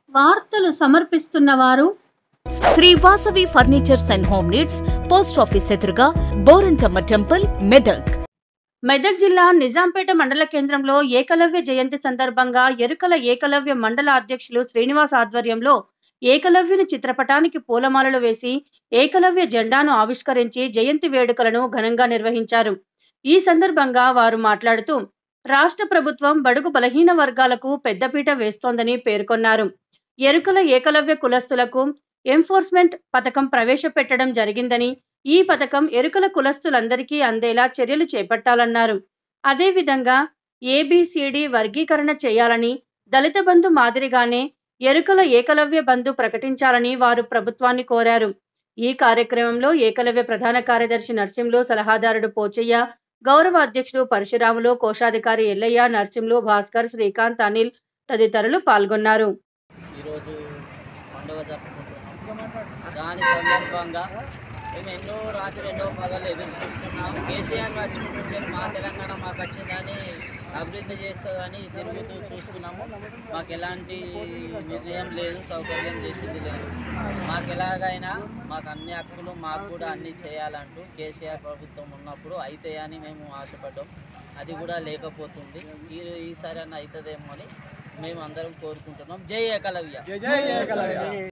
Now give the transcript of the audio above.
వార్తలు సమర్పిస్తున్న వారు Shri Vasavi furnitures and home needs post office ఎదురుగా బోరంచమ్మ టెంపుల్ మెదక్ మెదక్ జిల్లా నిజాంపేట మండల కేంద్రంలో ఏకలవ్య జయంతి సందర్భంగా ఎరుకల ఏకలవ్య మండల అధ్యక్షులు శ్రీనివాస్ ఆధ్వర్యంలో ఏకలవ్యుని చిత్రపటానికి పూలమాలలు వేసి ఏకలవ్య జెండాను ఆవిష్కరించి జయంతి వేడుకలను ఘనంగా నిర్వహించారు ఈ సందర్భంగా వారు మాట్లాడుతూ రాష్ట్ర ప్రభుత్వం బడుగు బలహీన వర్గాలకు పెద్దపీట వేస్తోందని పేర్కొన్నారు ఎరుకల ఏకలవ్య కులస్తులకు ఎన్ఫోర్స్మెంట్ పథకం ప్రవేశపెట్టడం జరిగిందని ఈ పథకం ఎరుకల కులస్తులందరికీ అందేలా చర్యలు చేపట్టాలన్నారు అదేవిధంగా ఏబిసిడి వర్గీకరణ చేయాలని దళిత బంధు మాదిరిగానే ఎరుకల ఏకలవ్య బంధు ప్రకటించాలని వారు ప్రభుత్వాన్ని కోరారు ఈ కార్యక్రమంలో ఏకలవ్య ప్రధాన కార్యదర్శి నర్సింలు సలహాదారుడు పోచయ్య గౌరవ అధ్యక్షుడు పరశురాములు కోశాధికారి ఎల్లయ్య నర్సింలు భాస్కర్ శ్రీకాంత్ అనిల్ తదితరులు పాల్గొన్నారు ఈరోజు పండుగ జరుపుకుంటున్నాం దాని సందర్భంగా మేము ఎన్నో రాత్రి ఎన్నో పగలు ఎదురు చూస్తున్నాం కేసీఆర్ వచ్చి నుంచి మా తెలంగాణ మాకు వచ్చిందని అభివృద్ధి చేస్తుందని తిరుగుతూ చూస్తున్నాము మాకు ఎలాంటి నిర్ణయం లేదు సౌకర్యం చేసింది లేదు మాకు ఎలాగైనా మాకు అన్ని హక్కులు మాకు కూడా అన్ని చేయాలంటూ కేసీఆర్ ప్రభుత్వం ఉన్నప్పుడు అవుతాయని మేము ఆశపడ్డాం అది కూడా లేకపోతుంది ఈ ఈసారి అన్న అవుతుందేమో అని మేము అందరం కోరుకుంటున్నాం జై ఏకలవ్య